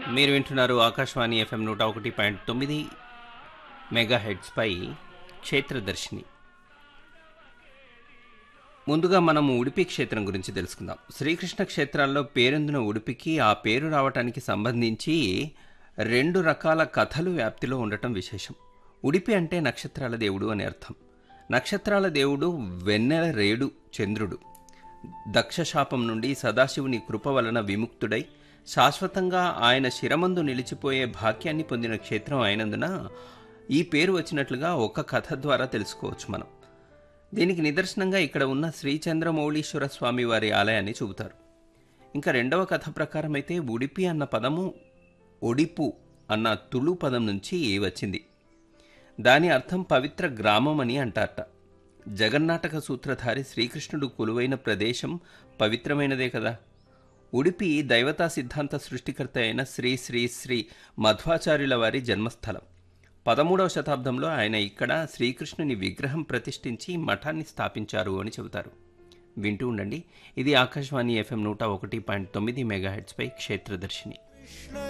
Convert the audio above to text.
మీరు వింటున్నారు ఆకాశవాణి ఎఫ్ఎం నూట ఒకటి పాయింట్ తొమ్మిది మెగా హెడ్స్పై క్షేత్రదర్శిని ముందుగా మనము ఉడిపి క్షేత్రం గురించి తెలుసుకుందాం శ్రీకృష్ణ క్షేత్రాల్లో పేరొందిన ఉడిపికి ఆ పేరు రావటానికి సంబంధించి రెండు రకాల కథలు వ్యాప్తిలో ఉండటం విశేషం ఉడిపి అంటే నక్షత్రాల దేవుడు అని అర్థం నక్షత్రాల దేవుడు వెన్నెల రేడు చంద్రుడు దక్షశాపం నుండి సదాశివుని కృప వలన విముక్తుడై శాశ్వతంగా ఆయన శిరమందు నిలిచిపోయే భాగ్యాన్ని పొందిన క్షేత్రం అయినందున ఈ పేరు వచ్చినట్లుగా ఒక కథ ద్వారా తెలుసుకోవచ్చు మనం దీనికి నిదర్శనంగా ఇక్కడ ఉన్న శ్రీచంద్రమౌళీశ్వర స్వామి వారి ఆలయాన్ని చూపుతారు ఇంకా రెండవ కథ ప్రకారం అయితే ఉడిపి అన్న పదము ఒడిపు అన్న తుళు పదం నుంచి వచ్చింది దాని అర్థం పవిత్ర గ్రామం అని అంటారట జగన్నాటక సూత్రధారి శ్రీకృష్ణుడు కొలువైన ప్రదేశం పవిత్రమైనదే కదా ఉడిపి దైవతా సిద్ధాంత సృష్టికర్త అయిన శ్రీ శ్రీ శ్రీ మధ్వాచార్యుల వారి జన్మస్థలం పదమూడవ శతాబ్దంలో ఆయన ఇక్కడ శ్రీకృష్ణుని విగ్రహం ప్రతిష్ఠించి మఠాన్ని స్థాపించారు అని చెబుతారు వింటూ ఉండండి ఇది ఆకాశవాణి ఎఫ్ఎం నూట ఒకటి పాయింట్ తొమ్మిది మెగాహెడ్స్పై క్షేత్రదర్శిని